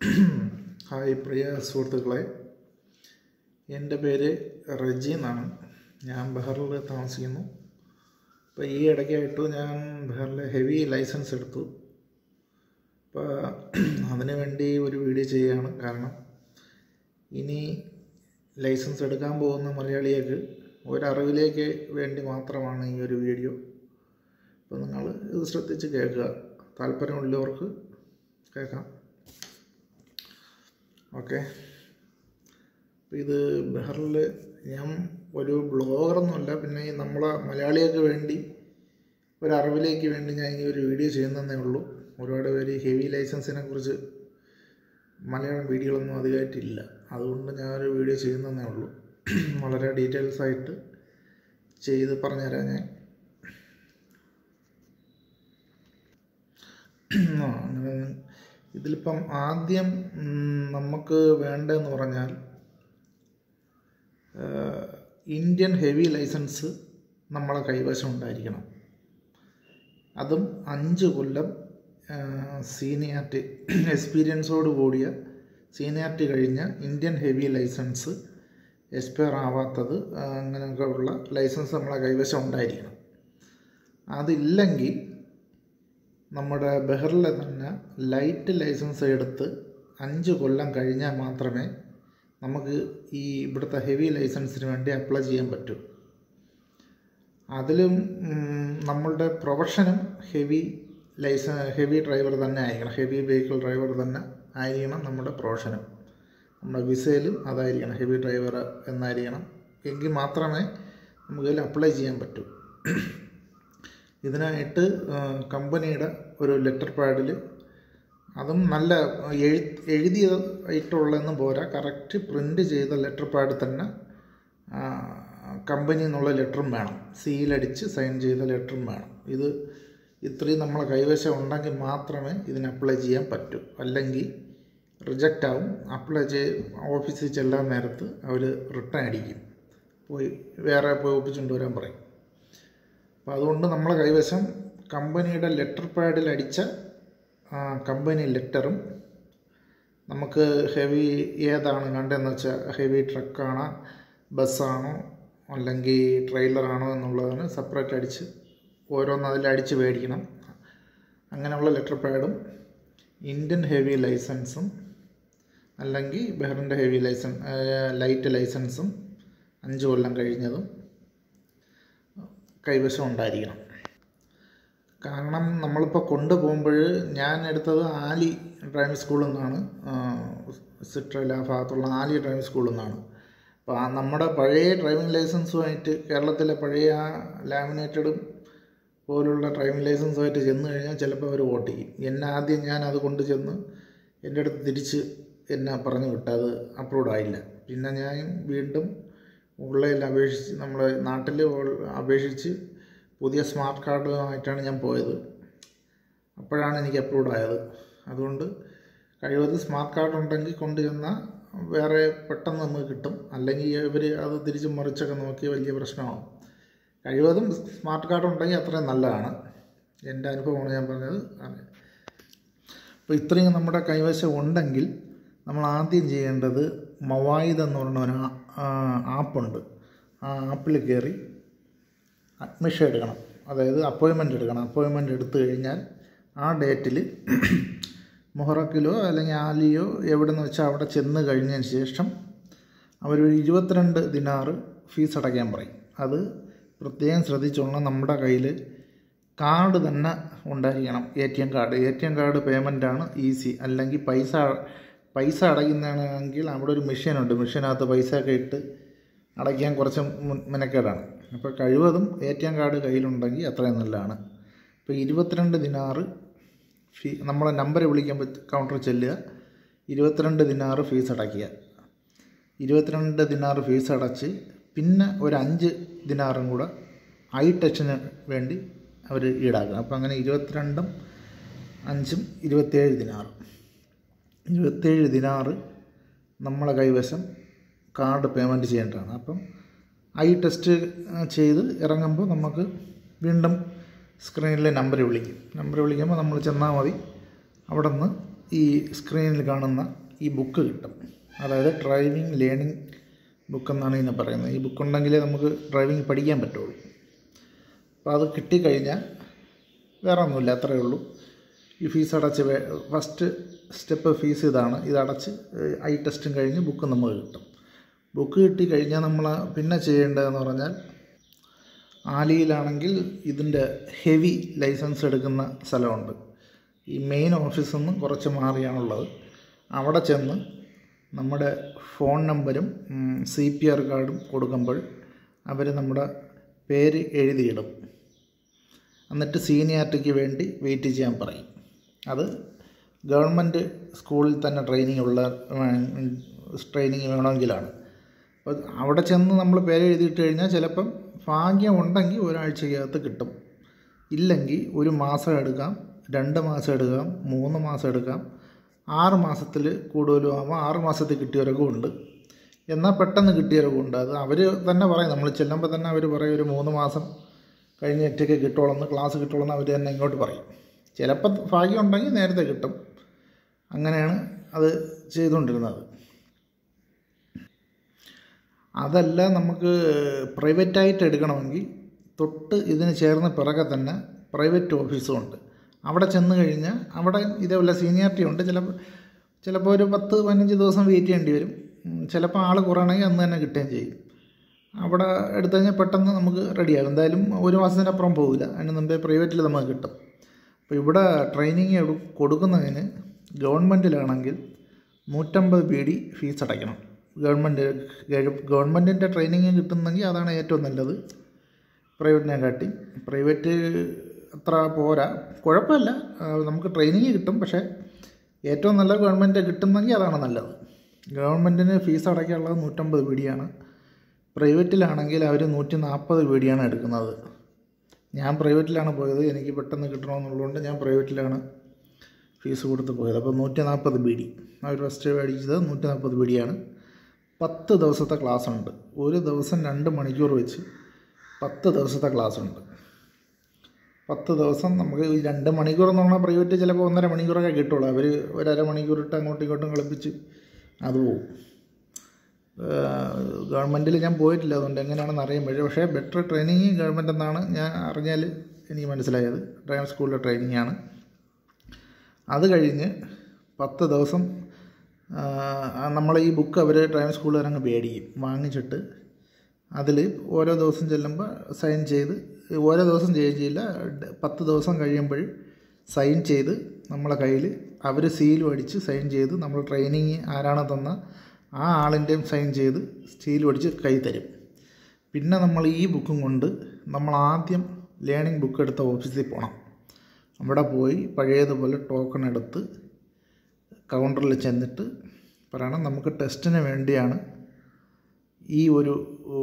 hi പ്രിയ സുഹൃത്തുക്കളെ എൻ്റെ പേര് റജി എന്നാണ് ഞാൻ ബഹറിൽ താമസിക്കുന്നു അപ്പോൾ ഈ ഇടയ്ക്കായിട്ട് ഞാൻ ബഹറിൽ ഹെവി ലൈസൻസ് എടുത്തു അപ്പോൾ അതിന് വേണ്ടി ഒരു വീഡിയോ ചെയ്യുകയാണ് കാരണം ഇനി ലൈസൻസ് എടുക്കാൻ പോകുന്ന മലയാളികൾക്ക് ഒരറിവിലേക്ക് വേണ്ടി മാത്രമാണ് ഈ ഒരു വീഡിയോ അപ്പോൾ നിങ്ങൾ ഇത് ശ്രദ്ധിച്ച് കേൾക്കുക താല്പര്യമുള്ളവർക്ക് കേൾക്കാം ഓക്കെ അപ്പോൾ ഇത് ബഹറിൽ ഞാൻ ഒരു ബ്ലോഗറൊന്നുമല്ല പിന്നെ ഈ നമ്മളെ മലയാളികൾക്ക് വേണ്ടി ഒരറിവിലേക്ക് വേണ്ടി ഞാൻ ഈ ഒരു വീഡിയോ ചെയ്യുന്നതേ ഉള്ളൂ ഒരുപാട് പേര് ഹെവി ലൈസൻസിനെ കുറിച്ച് മലയാളം വീഡിയോകളൊന്നും അധികമായിട്ടില്ല അതുകൊണ്ട് ഞാനൊരു വീഡിയോ ചെയ്യുന്നതേ ഉള്ളൂ വളരെ ഡീറ്റെയിൽസ് ആയിട്ട് ചെയ്ത് പറഞ്ഞുതരാം ഞാൻ ആ, അങ്ങനെ ഇതിലിപ്പം ആദ്യം ഉം, നമുക്ക് വേണ്ടതെന്ന് പറഞ്ഞാൽ ആ, ഇന്ത്യൻ ഹെവി ലൈസൻസ് നമ്മളെ കൈവശം ഉണ്ടായിരിക്കണം അതും അഞ്ച് കൊല്ലം സീനിയാരിറ്റി എക്സ്പീരിയൻസോട് കൂടിയ സീനിയാരിറ്റി കഴിഞ്ഞ ഇന്ത്യൻ ഹെവി ലൈസൻസ് എക്സ്പയർ ആവാത്തത് ആ, അങ്ങനെയൊക്കെ ഉള്ള ലൈസൻസ് നമ്മളെ കൈവശം ഉണ്ടായിരിക്കണം അതില്ലെങ്കിൽ നമ്മുടെ ബഹറിലെ തന്നെ ലൈറ്റ് ലൈസൻസ് എടുത്ത് അഞ്ച് കൊല്ലം കഴിഞ്ഞാൽ മാത്രമേ നമുക്ക് ഈ ഇവിടുത്തെ ഹെവി ലൈസൻസിന് വേണ്ടി അപ്ലൈ ചെയ്യാൻ പറ്റൂ അതിലും ഉം, നമ്മളുടെ പ്രൊഫഷനും ഹെവി ലൈസൻ ഹെവി ഡ്രൈവർ തന്നെ ആയിരിക്കണം ഹെവി വെഹിക്കിൾ ഡ്രൈവർ തന്നെ ആയിരിക്കണം നമ്മുടെ പ്രൊഫഷനും നമ്മുടെ വിസയിലും അതായിരിക്കണം ഹെവി ഡ്രൈവർ എന്നായിരിക്കണം എങ്കിൽ മാത്രമേ നമുക്ക് ഇതിൽ അപ്ലൈ ചെയ്യാൻ പറ്റൂ ഇതിനായിട്ട് ആ, കമ്പനിയുടെ ഒരു ലെറ്റർ പാഡിൽ അതും നല്ല എഴു എഴുതിയതായിട്ടുള്ളതെന്ന് പോരാ കറക്റ്റ് പ്രിൻ്റ് ചെയ്ത ലെറ്റർ പാഡ് തന്നെ ആ, കമ്പനി എന്നുള്ള ലെറ്ററും വേണം സീലടിച്ച് സൈൻ ചെയ്ത ലെറ്ററും വേണം ഇത് ഇത്രയും നമ്മളെ കൈവശം ഉണ്ടെങ്കിൽ മാത്രമേ ഇതിന് അപ്ലൈ ചെയ്യാൻ പറ്റൂ അല്ലെങ്കിൽ റിജക്റ്റ് ആവും അപ്ലൈ ചെയ് ഓഫീസിൽ ചെല്ലാൻ നേരത്ത് അവർ റിട്ടേൺ അടിക്കും പോയി വേറെ പോയി ഒപ്പിച്ചുകൊണ്ട് വരാൻ പറയും അപ്പോൾ അതുകൊണ്ട് നമ്മളെ കൈവശം കമ്പനിയുടെ ലെറ്റർ പാഡിൽ അടിച്ച ആ, കമ്പനി ലെറ്ററും നമുക്ക് ഹെവി ഏതാണ് കണ്ടതെന്ന് വെച്ചാൽ ഹെവി ട്രക്കാണോ ബസ്സാണോ അല്ലെങ്കിൽ ട്രെയിലറാണോ എന്നുള്ളതിന് സെപ്പറേറ്റ് അടിച്ച് ഓരോന്ന് അതിൽ അടിച്ച് മേടിക്കണം അങ്ങനെയുള്ള ലെറ്റർ പാഡും ഇന്ത്യൻ ഹെവി ലൈസൻസും അല്ലെങ്കിൽ ബഹറിൻ്റെ ഹെവി ലൈസൻസ് ലൈറ്റ് ലൈസൻസും അഞ്ച് കൊല്ലം കഴിഞ്ഞതും കൈവശം ഉണ്ടായിരിക്കണം കാരണം നമ്മളിപ്പോൾ കൊണ്ടുപോകുമ്പോൾ ഞാൻ എടുത്തത് ആലി ഡ്രൈവിംഗ് സ്കൂളിൽ നിന്നാണ് സിട്രല ഭാഗത്തുള്ള ആലി ഡ്രൈവിംഗ് സ്കൂളിൽ നിന്നാണ് അപ്പോൾ ആ നമ്മുടെ പഴയ ഡ്രൈവിംഗ് ലൈസൻസുമായിട്ട് കേരളത്തിലെ പഴയ ആ ലാമിനേറ്റഡും പോലുള്ള ഡ്രൈവിംഗ് ലൈസൻസുമായിട്ട് ചെന്ന് കഴിഞ്ഞാൽ ചിലപ്പോൾ അവർ വോട്ട് ചെയ്യും എന്നെ ആദ്യം ഞാൻ അത് കൊണ്ട് ചെന്ന് എൻ്റെ അടുത്ത് തിരിച്ച് എന്നെ പറഞ്ഞു വിട്ടു അത് അപ്രൂവ്ഡ് ആയില്ല പിന്നെ ഞാൻ വീണ്ടും ഓൺലൈനിൽ അപേക്ഷിച്ച് നമ്മുടെ നാട്ടിൽ അപേക്ഷിച്ച് പുതിയ സ്മാർട്ട് കാർഡുമായിട്ടാണ് ഞാൻ പോയത് അപ്പോഴാണ് എനിക്ക് അപ്രൂവ്ഡ് ആയത് അതുകൊണ്ട് കഴിവതും സ്മാർട്ട് കാർഡ് ഉണ്ടെങ്കിൽ കൊണ്ട് ചെന്നാൽ വേറെ പെട്ടെന്ന് നമുക്ക് കിട്ടും അല്ലെങ്കിൽ ഇവർ അത് തിരിച്ച് മറിച്ചൊക്കെ നോക്കി വലിയ പ്രശ്നമാവും കഴിവതും സ്മാർട്ട് കാർഡ് ഉണ്ടെങ്കിൽ അത്രയും നല്ലതാണ് എൻ്റെ അനുഭവമാണ് ഞാൻ പറഞ്ഞത് അപ്പോൾ ഇത്രയും നമ്മുടെ കൈവശം ഉണ്ടെങ്കിൽ നമ്മൾ ആദ്യം ചെയ്യേണ്ടത് മവായിദ് എന്ന് പറയുന്ന ഒരു ആപ്പുണ്ട് ആ ആപ്പിൽ കയറി അഡ്മിഷൻ എടുക്കണം അതായത് അപ്പോയിൻമെൻ്റ് എടുക്കണം അപ്പോയിൻമെൻ്റ് എടുത്തു കഴിഞ്ഞാൽ ആ ഡേറ്റിൽ മൊഹറക്കിലോ അല്ലെങ്കിൽ ആലിയോ എവിടെ നിന്ന് വെച്ചാൽ അവിടെ ചെന്ന് കഴിഞ്ഞതിന് ശേഷം അവരൊരു ഇരുപത്തിരണ്ട് ദിനാറ് ഫീസ് അടയ്ക്കാൻ പറയും അത് പ്രത്യേകം ശ്രദ്ധിച്ചോളണം നമ്മുടെ കയ്യിൽ കാർഡ് തന്നെ ഉണ്ടായിരിക്കണം A T M card A T M card പേയ്മെൻറ്റാണ് ഈസി അല്ലെങ്കിൽ പൈസ പൈസ അടയ്ക്കുന്നതാണെങ്കിൽ അവിടെ ഒരു മെഷീനുണ്ട് മെഷീനകത്ത് പൈസ ഒക്കെ ഇട്ട് അടയ്ക്കാൻ കുറച്ച് മുൻ- മെനക്കേടാണ് അപ്പോൾ കഴിവതും എ ടി എം കാർഡ് കയ്യിലുണ്ടെങ്കിൽ അത്രയും നല്ലതാണ് ഇപ്പോൾ ഇരുപത്തിരണ്ട് ദിനാറ് ഫീ നമ്മളെ നമ്പർ വിളിക്കാൻ പറ്റ കൗണ്ടറിൽ ചെല്ലുക ഇരുപത്തിരണ്ട് ദിനാറ് ഫീസ് അടയ്ക്കുക ഇരുപത്തിരണ്ട് ദിനാറ് ഫീസ് അടച്ച് പിന്നെ ഒരു അഞ്ച് ദിനാറും കൂടെ ഐ ടച്ചിന് വേണ്ടി അവർ ഈടാക്കുക അപ്പോൾ അങ്ങനെ ഇരുപത്തിരണ്ടും അഞ്ചും ഇരുപത്തേഴ് ദിനാറും ഇരുപത്തേഴ് ദിനാറ് നമ്മളെ കൈവശം കാർഡ് പേയ്മെൻറ്റ് ചെയ്യേണ്ടതാണ് അപ്പം ഐ ടെസ്റ്റ് ചെയ്ത് ഇറങ്ങുമ്പോൾ നമുക്ക് വീണ്ടും സ്ക്രീനിലെ നമ്പർ വിളിക്കും നമ്പർ വിളിക്കുമ്പോൾ നമ്മൾ ചെന്നാൽ മതി അവിടെ നിന്ന് ഈ സ്ക്രീനിൽ കാണുന്ന ഈ ബുക്ക് കിട്ടും അതായത് ഡ്രൈവിംഗ് ലേണിംഗ് ബുക്ക് എന്നാണ് ഇതിനെ പറയുന്നത് ഈ ബുക്ക് ഉണ്ടെങ്കിലേ നമുക്ക് ഡ്രൈവിംഗ് പഠിക്കാൻ പറ്റുള്ളൂ അപ്പോൾ അത് കിട്ടിക്കഴിഞ്ഞാൽ വേറെ ഒന്നുമില്ല അത്രയേ ഉള്ളൂ ഈ ഫീസ് അടച്ച് ഫസ്റ്റ് സ്റ്റെപ്പ് ഫീസ് ഇതാണ് ഇതടച്ച് ഐ ടെസ്റ്റും കഴിഞ്ഞ് ബുക്ക് നമുക്ക് കിട്ടും ബുക്ക് കിട്ടി കഴിഞ്ഞാൽ നമ്മൾ പിന്നെ ചെയ്യേണ്ടതെന്ന് പറഞ്ഞാൽ ആലിയിലാണെങ്കിൽ ഇതിൻ്റെ ഹെവി ലൈസൻസ് എടുക്കുന്ന സ്ഥലമുണ്ട് ഈ മെയിൻ ഓഫീസിൽ നിന്ന് കുറച്ച് മാറിയാണുള്ളത് അവിടെ ചെന്ന് നമ്മുടെ ഫോൺ നമ്പരും സി പി ആർ കാർഡും കൊടുക്കുമ്പോൾ അവർ നമ്മുടെ പേര് എഴുതിയിടും എന്നിട്ട് സീനിയാരിറ്റിക്ക് വേണ്ടി വെയിറ്റ് ചെയ്യാൻ പറയും അത് ഗവൺമെൻറ് സ്കൂളിൽ തന്നെ ട്രെയിനിങ് ഉള്ള ട്രെയിനിങ് വേണമെങ്കിലാണ് അപ്പോൾ അവിടെ ചെന്ന് നമ്മൾ പേര് എഴുതിയിട്ട് കഴിഞ്ഞാൽ ചിലപ്പം ഭാഗ്യമുണ്ടെങ്കിൽ ഒരാഴ്ചക്കകത്ത് കിട്ടും ഇല്ലെങ്കിൽ ഒരു മാസം എടുക്കാം രണ്ട് മാസം എടുക്കാം മൂന്ന് മാസം എടുക്കാം ആറ് മാസത്തിൽ കൂടുതലും ആകുമ്പോൾ ആറ് മാസത്തിൽ കിട്ടിയവരൊക്കെ ഉണ്ട് എന്നാൽ പെട്ടെന്ന് കിട്ടിയവരൊക്കെ ഉണ്ട് അത് അവർ തന്നെ പറയും നമ്മൾ ചെല്ലുമ്പോൾ തന്നെ അവർ പറയും ഒരു മൂന്ന് മാസം കഴിഞ്ഞിട്ടൊക്കെ കിട്ടുള്ളൂ ക്ലാസ് കിട്ടുള്ളൂ അവർ തന്നെ ഇങ്ങോട്ട് പറയും ചിലപ്പോൾ ഭാഗ്യം ഉണ്ടെങ്കിൽ നേരത്തെ കിട്ടും അങ്ങനെയാണ് അത് ചെയ്തുകൊണ്ടിരുന്നത് അതല്ല നമുക്ക് പ്രൈവറ്റായിട്ട് എടുക്കണമെങ്കിൽ തൊട്ട് ഇതിന് ചേർന്ന് പിറകെ തന്നെ പ്രൈവറ്റ് ഓഫീസും ഉണ്ട് അവിടെ ചെന്ന് കഴിഞ്ഞാൽ അവിടെ ഇതേപോലെ സീനിയോറിറ്റി ഉണ്ട് ചിലപ്പോൾ ചിലപ്പോൾ ഒരു പത്ത് പതിനഞ്ച് ദിവസം വെയിറ്റ് ചെയ്യേണ്ടി വരും ചിലപ്പോൾ ആൾ കുറയണമെങ്കിൽ അന്ന് തന്നെ കിട്ടുകയും ചെയ്യും അവിടെ എടുത്തു കഴിഞ്ഞാൽ പെട്ടെന്ന് നമുക്ക് റെഡിയാകും എന്തായാലും ഒരു മാസത്തിനപ്പുറം പോകില്ല അതിന് മുമ്പേ പ്രൈവറ്റിൽ നമുക്ക് കിട്ടും അപ്പോൾ ഇവിടെ ട്രെയിനിങ് കൊടുക്കുന്നതിന് ഗവൺമെൻറ്റിലാണെങ്കിൽ നൂറ്റമ്പത് പി ഡി ഫീസ് അടയ്ക്കണം ഗവൺമെൻറ് ഗവൺമെൻറ്റിൻ്റെ ട്രെയിനിങ് കിട്ടുന്നെങ്കിൽ അതാണ് ഏറ്റവും നല്ലത് പ്രൈവറ്റിനെ കാട്ടി പ്രൈവറ്റ് അത്ര പോരാ കുഴപ്പമില്ല നമുക്ക് ട്രെയിനിങ് കിട്ടും പക്ഷേ ഏറ്റവും നല്ല ഗവൺമെൻറ് കിട്ടുന്നെങ്കിൽ അതാണ് നല്ലത് ഗവൺമെൻറ്റിന് ഫീസ് അടയ്ക്കാനുള്ളത് നൂറ്റമ്പത് പീടിയാണ് പ്രൈവറ്റിലാണെങ്കിൽ അവർ നൂറ്റി നാൽപ്പത് പീടിയാണ് എടുക്കുന്നത് ഞാൻ പ്രൈവറ്റിലാണ് പോയത് എനിക്ക് പെട്ടെന്ന് കിട്ടണമെന്നുള്ളതുകൊണ്ട് ഞാൻ പ്രൈവറ്റിലാണ് ഫീസ് കൊടുത്ത് പോയത് അപ്പോൾ നൂറ്റി നാൽപ്പത് ബി ഡി അവർ ഫസ്റ്റ് മേടിച്ചത് നൂറ്റി നാൽപ്പത് ബി ഡിയാണ് പത്ത് ദിവസത്തെ ക്ലാസ് ഉണ്ട് ഒരു ദിവസം രണ്ട് മണിക്കൂർ വെച്ച് പത്ത് ദിവസത്തെ ക്ലാസ് ഉണ്ട് പത്ത് ദിവസം നമുക്ക് ഈ രണ്ട് മണിക്കൂർ എന്ന് പറഞ്ഞാൽ പ്രൈവറ്റ് ചിലപ്പോൾ ഒന്നര മണിക്കൂറൊക്കെ കിട്ടുള്ളൂ അവർ ഒരു അര മണിക്കൂർ ഇട്ട് അങ്ങോട്ടും ഇങ്ങോട്ടും കളിപ്പിച്ച് അത് പോവും ഗവൺമെൻറ്റിൽ ഞാൻ പോയിട്ടില്ല അതുകൊണ്ട് എങ്ങനെയാണെന്ന് അറിയുമ്പോൾ പക്ഷേ ബെറ്റർ ട്രെയിനിങ് ഗവൺമെൻറ് എന്നാണ് ഞാൻ അറിഞ്ഞാൽ എനിക്ക് മനസ്സിലായത് ഡ്രൈവിംഗ് സ്കൂളിലെ ട്രെയിനിങ് ആണ് അത് കഴിഞ്ഞ് പത്ത് ദിവസം നമ്മൾ ഈ ബുക്ക് അവർ ഡ്രൈവിംഗ് സ്കൂളിൽ അങ്ങ് പേടിക്കും വാങ്ങിച്ചിട്ട് അതിൽ ഓരോ ദിവസം ചെല്ലുമ്പോൾ സൈൻ ചെയ്ത് ഓരോ ദിവസം ചെയ്യുകയും ചെയ്യില്ല പത്ത് ദിവസം കഴിയുമ്പോൾ സൈൻ ചെയ്ത് നമ്മളെ കയ്യിൽ അവർ സീലും അടിച്ച് സൈൻ ചെയ്ത് നമ്മൾ ട്രെയിനിങ് ആരാണ് തന്ന ആ ആളിൻ്റെയും സൈൻ ചെയ്ത് സീലും അടിച്ച് കൈ തരും പിന്നെ നമ്മൾ ഈ ബുക്കും കൊണ്ട് നമ്മൾ ആദ്യം ലേണിംഗ് ബുക്ക് എടുത്ത ഓഫീസിൽ പോകണം അവിടെ പോയി പഴയതുപോലെ ടോക്കൺ എടുത്ത് കൗണ്ടറിൽ ചെന്നിട്ട് പറയണം നമുക്ക് ടെസ്റ്റിന് വേണ്ടിയാണ് ഈ ഒരു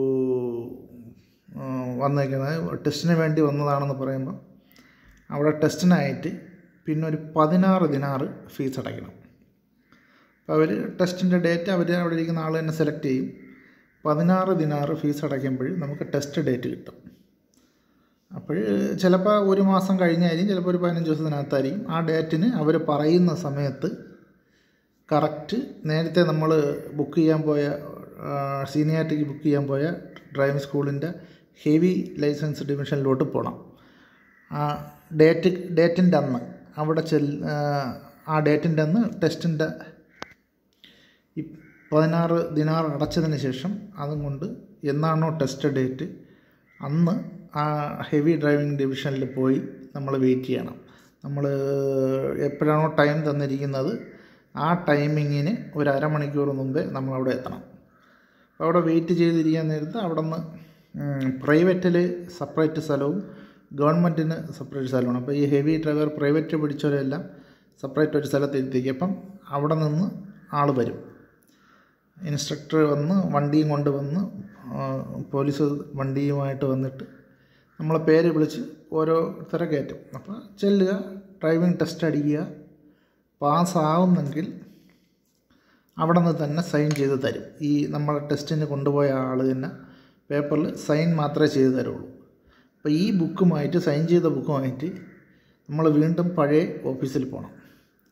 വന്നേക്കുന്നത് ടെസ്റ്റിന് വേണ്ടി വന്നതാണെന്ന് പറയുമ്പോൾ അവിടെ ടെസ്റ്റിനായിട്ട് പിന്നെ ഒരു പതിനാറ് ദിനാറ് ഫീസ് അടയ്ക്കണം അപ്പോൾ അവർ ടെസ്റ്റിൻ്റെ ഡേറ്റ് അവർ അവിടെ ഇരിക്കുന്ന ആൾ തന്നെ സെലക്ട് ചെയ്യും പതിനാറ് ദിനാറ് ഫീസ് അടയ്ക്കുമ്പോൾ നമുക്ക് ടെസ്റ്റ് ഡേറ്റ് കിട്ടും അപ്പോൾ ചിലപ്പോൾ ഒരു മാസം കഴിഞ്ഞായിരിക്കും ചിലപ്പോൾ ഒരു പതിനഞ്ച് ദിവസത്തിനകത്തായിരിക്കും ആ ഡേറ്റിന് അവർ പറയുന്ന സമയത്ത് കറക്റ്റ് നേരത്തെ നമ്മൾ ബുക്ക് ചെയ്യാൻ പോയ സീനിയാരിറ്റിക്ക് ബുക്ക് ചെയ്യാൻ പോയ ഡ്രൈവിംഗ് സ്കൂളിൻ്റെ ഹെവി ലൈസൻസ് ഡിവിഷനിലോട്ട് പോകണം ആ ഡേറ്റ് ഡേറ്റിൻ്റെ അന്ന് അവിടെ ചെൽ ആ ഡേറ്റിൻ്റെ അന്ന് ടെസ്റ്റിൻ്റെ ഈ പതിനാറ് ദിനാർ അടച്ചതിന് ശേഷം അതും കൊണ്ട് എന്നാണോ ടെസ്റ്റ് ഡേറ്റ് അന്ന് ആ ഹെവി ഡ്രൈവിംഗ് ഡിവിഷനിൽ പോയി നമ്മൾ വെയിറ്റ് ചെയ്യണം നമ്മൾ എപ്പോഴാണോ ടൈം തന്നിരിക്കുന്നത് ആ ടൈമിങ്ങിന് ഒരു അരമണിക്കൂർ മുമ്പേ നമ്മളവിടെ എത്തണം അപ്പോൾ അവിടെ വെയിറ്റ് ചെയ്തിരിക്കാൻ നേരത്ത് അവിടെ നിന്ന് പ്രൈവറ്റിൽ സെപ്പറേറ്റ് സ്ഥലവും ഗവൺമെൻറ്റിന് സെപ്പറേറ്റ് സ്ഥലമാണ് അപ്പോൾ ഈ ഹെവി ഡ്രൈവർ പ്രൈവറ്റ് പിടിച്ചവരെല്ലാം സെപ്പറേറ്റ് ഒരു സ്ഥലത്ത് ഇരുത്തിക്കും അപ്പം അവിടെ നിന്ന് ആൾ വരും ഇൻസ്ട്രക്ടർ വന്ന് വണ്ടിയും കൊണ്ട് വന്ന് പോലീസ് വണ്ടിയുമായിട്ട് വന്നിട്ട് നമ്മളെ പേര് വിളിച്ച് ഓരോരുത്തരെ കയറ്റും അപ്പോൾ ചെല്ലുക ഡ്രൈവിംഗ് ടെസ്റ്റ് അടിക്കുക പാസ്സാവുന്നെങ്കിൽ അവിടെ നിന്ന് തന്നെ സൈൻ ചെയ്ത് തരും ഈ നമ്മൾ ടെസ്റ്റിന് കൊണ്ടുപോയ ആൾ തന്നെ പേപ്പറിൽ സൈൻ മാത്രമേ ചെയ്ത് തരുള്ളൂ അപ്പോൾ ഈ ബുക്കുമായിട്ട് സൈൻ ചെയ്ത ബുക്കുമായിട്ട് നമ്മൾ വീണ്ടും പഴയ ഓഫീസിൽ പോകണം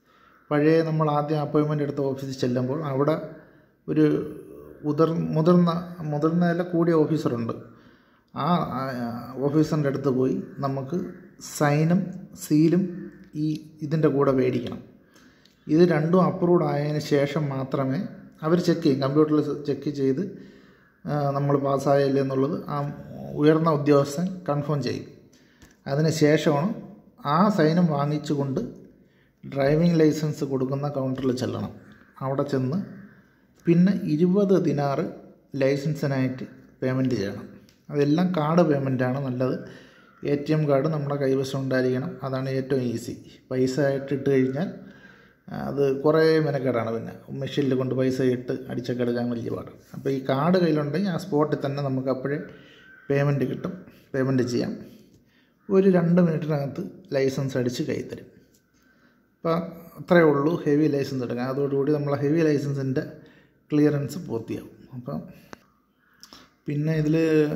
പഴയ നമ്മൾ ആദ്യം അപ്പോയിൻമെൻ്റ് എടുത്ത ഓഫീസിൽ ചെല്ലുമ്പോൾ അവിടെ ഒരു ഉതിർ മുതിർന്ന മുതിർന്നതല്ല കൂടിയ ഓഫീസറുണ്ട് ആ ഓഫീസറിൻ്റെ അടുത്ത് പോയി നമുക്ക് സൈനും സീലും ഈ ഇതിൻ്റെ കൂടെ മേടിക്കണം ഇത് രണ്ടും അപ്രൂവ്ഡ് ആയതിന് ശേഷം മാത്രമേ അവർ ചെക്ക് ചെയ്യും കമ്പ്യൂട്ടറിൽ ചെക്ക് ചെയ്ത് നമ്മൾ പാസ്സായില്ല എന്നുള്ളത് ആ ഉയർന്ന ഉദ്യോഗസ്ഥൻ കൺഫേം ചെയ്യും അതിന് ശേഷമാണ് ആ സൈനും വാങ്ങിച്ചുകൊണ്ട് ഡ്രൈവിംഗ് ലൈസൻസ് കൊടുക്കുന്ന കൗണ്ടറിൽ ചെല്ലണം അവിടെ ചെന്ന് പിന്നെ ഇരുപത് ദിനാറ് ലൈസൻസിനായിട്ട് പേയ്മെൻറ്റ് ചെയ്യണം അതെല്ലാം കാർഡ് പേയ്മെൻറ്റാണ് നല്ലത് എ ടി എം കാർഡ് നമ്മുടെ കൈവശം ഉണ്ടായിരിക്കണം അതാണ് ഏറ്റവും ഈസി പൈസ ആയിട്ട് ഇട്ട് കഴിഞ്ഞാൽ അത് കുറേ മെനക്കേടാണ് പിന്നെ മെഷീനിൽ കൊണ്ട് പൈസ ഇട്ട് അടിച്ചൊക്കെ എടുക്കാൻ വലിയ പാടാണ് അപ്പോൾ ഈ കാർഡ് കയ്യിലുണ്ടെങ്കിൽ ആ സ്പോട്ടിൽ തന്നെ നമുക്ക് അപ്പോഴേ പേയ്മെൻറ്റ് കിട്ടും പേയ്മെൻറ്റ് ചെയ്യാം ഒരു രണ്ട് മിനിറ്റിനകത്ത് ലൈസൻസ് അടിച്ച് കൈ തരും അപ്പോൾ അത്രയേ ഉള്ളൂ ഹെവി ലൈസൻസ് എടുക്കാൻ അതോടുകൂടി നമ്മളെ ഹെവി ലൈസൻസിൻ്റെ ക്ലിയറൻസ് പൂർത്തിയാവും അപ്പം പിന്നെ ഇതിൽ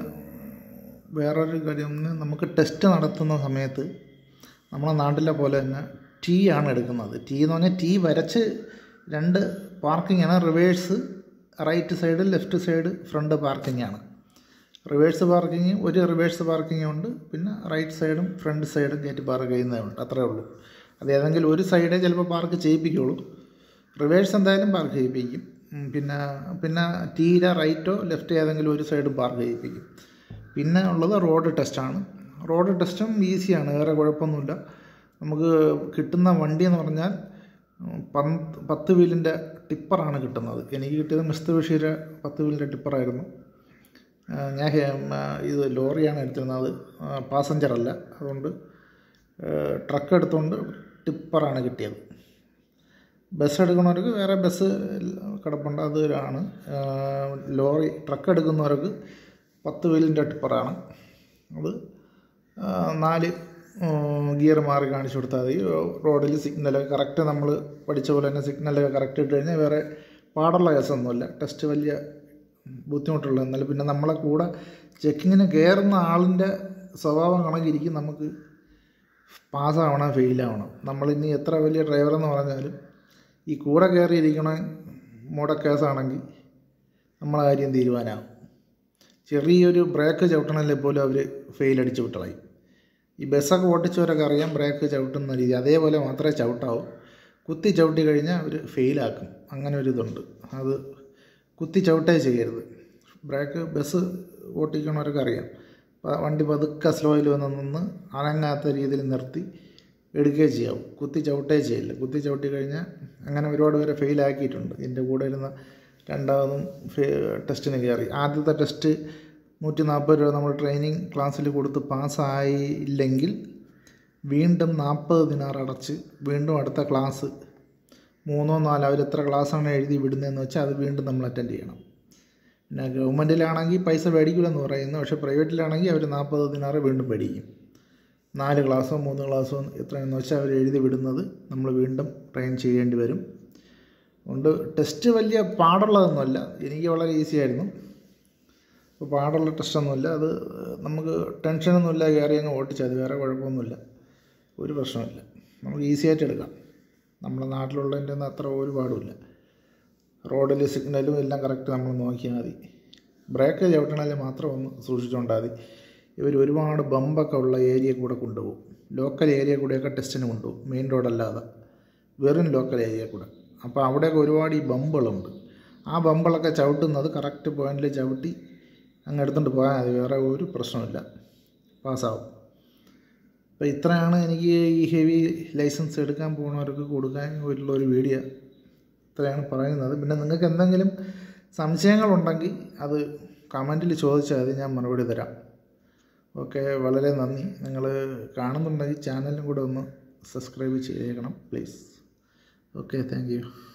വേറൊരു കാര്യം നമുക്ക് ടെസ്റ്റ് നടത്തുന്ന സമയത്ത് നമ്മളെ നാട്ടിലെ പോലെ തന്നെ ടീ ആണ് എടുക്കുന്നത് ടീ എന്ന് പറഞ്ഞാൽ ടീ വരച്ച് രണ്ട് പാർക്കിംഗ് ആണ് reverse right side left side front parking ആണ് റിവേഴ്സ് പാർക്കിംഗ് ഒരു റിവേഴ്സ് പാർക്കിംഗ് ഉണ്ട് പിന്നെ റൈറ്റ് സൈഡും ഫ്രണ്ട് സൈഡും കയറ്റി പാർക്ക് ചെയ്യുന്നതുണ്ട് അത്രേ ഉള്ളൂ അത് ഏതെങ്കിലും ഒരു സൈഡേ ചിലപ്പോൾ പാർക്ക് ചെയ്യിപ്പിക്കുള്ളൂ റിവേഴ്സ് എന്തായാലും പാർക്ക് ചെയ്യിപ്പിക്കും പിന്നെ പിന്നെ തീരെ റൈറ്റോ ലെഫ്റ്റ് ഏതെങ്കിലും ഒരു സൈഡും പാർക്ക് ചെയ്യിപ്പിക്കും പിന്നെ ഉള്ളത് റോഡ് ടെസ്റ്റാണ് റോഡ് ടെസ്റ്റും ഈസിയാണ് വേറെ കുഴപ്പമൊന്നുമില്ല നമുക്ക് കിട്ടുന്ന വണ്ടി എന്ന് പറഞ്ഞാൽ പന്ത് പത്ത് വീലിൻ്റെ ടിപ്പറാണ് കിട്ടുന്നത് എനിക്ക് കിട്ടിയത് മിസ്ത് ബഷീർ പത്ത് വീലിൻ്റെ ടിപ്പറായിരുന്നു ഞാൻ ഇത് ലോറിയാണ് എടുത്തിരുന്നത് പാസഞ്ചറല്ല അതുകൊണ്ട് ട്രക്ക് എടുത്തുകൊണ്ട് ടിപ്പറാണ് കിട്ടിയത് ബസ് എടുക്കുന്നവർക്ക് വേറെ ബസ് കിടപ്പുണ്ട് അതാണ് ലോറി ട്രക്ക് എടുക്കുന്നവർക്ക് പത്ത് വീലിൻ്റെ ടിപ്പറാണ് അത് നാല് ഗിയർ മാറി കാണിച്ചു കൊടുത്താൽ മതി റോഡിൽ സിഗ്നൽ കറക്റ്റ് നമ്മൾ പഠിച്ച പോലെ തന്നെ സിഗ്നലൊക്കെ കറക്റ്റ് ഇട്ട് കഴിഞ്ഞാൽ വേറെ പാടുള്ള കേസൊന്നുമില്ല ടെസ്റ്റ് വലിയ ബുദ്ധിമുട്ടുള്ള എന്നാലും പിന്നെ നമ്മളെ കൂടെ ചെക്കിങ്ങിന് കയറുന്ന ആളിൻ്റെ സ്വഭാവം കണക്കിരിക്കും നമുക്ക് പാസ്സാവണം ഫെയിലാവണം നമ്മളിനി എത്ര വലിയ ഡ്രൈവറെന്ന് പറഞ്ഞാലും ഈ കൂടെ കയറിയിരിക്കണ മൂട കേസാണെങ്കിൽ നമ്മളെ കാര്യം തീരുമാനമാകും ചെറിയൊരു ബ്രേക്ക് ചവിട്ടണമെങ്കിൽ പോലും അവർ ഫെയിൽ അടിച്ച് വിട്ടളയും ഈ ബസ്സൊക്കെ ഓട്ടിച്ചവരൊക്കെ അറിയാം ബ്രേക്ക് ചവിട്ടുന്ന രീതി അതേപോലെ മാത്രമേ ചവിട്ടാവൂ കുത്തി ചവിട്ടി കഴിഞ്ഞാൽ അവർ ഫെയിലാക്കും അങ്ങനെ ഒരു ഇതുണ്ട് അത് കുത്തി ചവിട്ടേ ചെയ്യരുത് ബ്രേക്ക് ബസ് ഓട്ടിക്കണവരൊക്കെ അറിയാം വണ്ടി പതുക്കെ സ്ലോയിൽ വന്ന് നിന്ന് അനങ്ങാത്ത രീതിയിൽ നിർത്തി എടുക്കുകയും ചെയ്യാവും കുത്തി ചവിട്ടേ ചെയ്യില്ല കുത്തി ചവിട്ടി കഴിഞ്ഞാൽ അങ്ങനെ ഒരുപാട് പേരെ ഫെയിലാക്കിയിട്ടുണ്ട് എൻ്റെ കൂടെ ഇരുന്ന രണ്ടാമതും ടെസ്റ്റിന് കയറി ആദ്യത്തെ ടെസ്റ്റ് നൂറ്റി നാൽപ്പത് രൂപ നമ്മൾ ട്രെയിനിങ് ക്ലാസ്സിൽ കൊടുത്ത് പാസ്സായില്ലെങ്കിൽ വീണ്ടും നാൽപ്പത് ദിനാർ അടച്ച് വീണ്ടും അടുത്ത ക്ലാസ് മൂന്നോ നാലോ അവർ എത്ര ക്ലാസ്സാണ് എഴുതി വിടുന്നതെന്ന് വെച്ചാൽ അത് വീണ്ടും നമ്മൾ അറ്റൻഡ് ചെയ്യണം പിന്നെ ഗവൺമെൻറ്റിലാണെങ്കിൽ പൈസ മേടിക്കില്ലെന്ന് പറയുന്നു പക്ഷേ പ്രൈവറ്റിലാണെങ്കിൽ അവർ നാൽപ്പത് ദിനാറ് വീണ്ടും മേടിക്കും നാല് ക്ലാസ്സോ മൂന്ന് ക്ലാസ്സോ എത്രയെന്ന് വെച്ചാൽ അവർ എഴുതി വിടുന്നത് നമ്മൾ വീണ്ടും ട്രെയിൻ ചെയ്യേണ്ടി വരും അതുകൊണ്ട് ടെസ്റ്റ് വലിയ പാടുള്ളതൊന്നുമല്ല എനിക്ക് വളരെ ഈസി ആയിരുന്നു അപ്പോൾ പാടുള്ള ടെസ്റ്റൊന്നുമില്ല അത് നമുക്ക് ടെൻഷനൊന്നുമില്ല കയറി അങ്ങ് ഓട്ടിച്ചാൽ അത് വേറെ കുഴപ്പമൊന്നുമില്ല ഒരു പ്രശ്നമില്ല നമുക്ക് ഈസി ആയിട്ട് എടുക്കാം നമ്മുടെ നാട്ടിലുള്ളതിൻ്റെ ഒന്നും അത്ര ഒരു പാടുമില്ല റോഡിൽ സിഗ്നലും എല്ലാം കറക്റ്റ് നമ്മൾ നോക്കിയാൽ മതി ബ്രേക്ക് ചവിട്ടണമെങ്കിൽ മാത്രം ഒന്ന് സൂക്ഷിച്ചുകൊണ്ടാൽ മതി ഇവർ ഒരുപാട് ബമ്പൊക്കെ ഉള്ള ഏരിയ കൂടെ കൊണ്ടുപോകും ലോക്കൽ ഏരിയ കൂടെയൊക്കെ ടെസ്റ്റിന് കൊണ്ടുപോകും മെയിൻ റോഡല്ലാതെ വെറും ലോക്കൽ ഏരിയ കൂടെ അപ്പോൾ അവിടെയൊക്കെ ഒരുപാട് ഈ ബമ്പുകളുണ്ട് ആ ബമ്പുകളൊക്കെ ചവിട്ടുന്നത് കറക്റ്റ് പോയിന്റിൽ ചവിട്ടി അങ്ങ് എടുത്തുകൊണ്ട് പോയാൽ മതി വേറെ ഒരു പ്രശ്നമില്ല പാസ്സാവും അപ്പോൾ ഇത്രയാണ് എനിക്ക് ഈ ഹെവി ലൈസൻസ് എടുക്കാൻ പോകുന്നവർക്ക് കൊടുക്കാൻ ഉള്ള ഒരു വീഡിയോ ഇത്രയാണ് പറയുന്നത് പിന്നെ നിങ്ങൾക്ക് എന്തെങ്കിലും സംശയങ്ങളുണ്ടെങ്കിൽ അത് കമൻറ്റിൽ ചോദിച്ചാൽ മതി ഞാൻ മറുപടി തരാം ഓക്കെ വളരെ നന്ദി നിങ്ങൾ കാണുന്നുണ്ടെങ്കിൽ ചാനലും കൂടെ ഒന്ന് സബ്സ്ക്രൈബ് ചെയ്തേക്കണം പ്ലീസ് ഓക്കെ താങ്ക് യു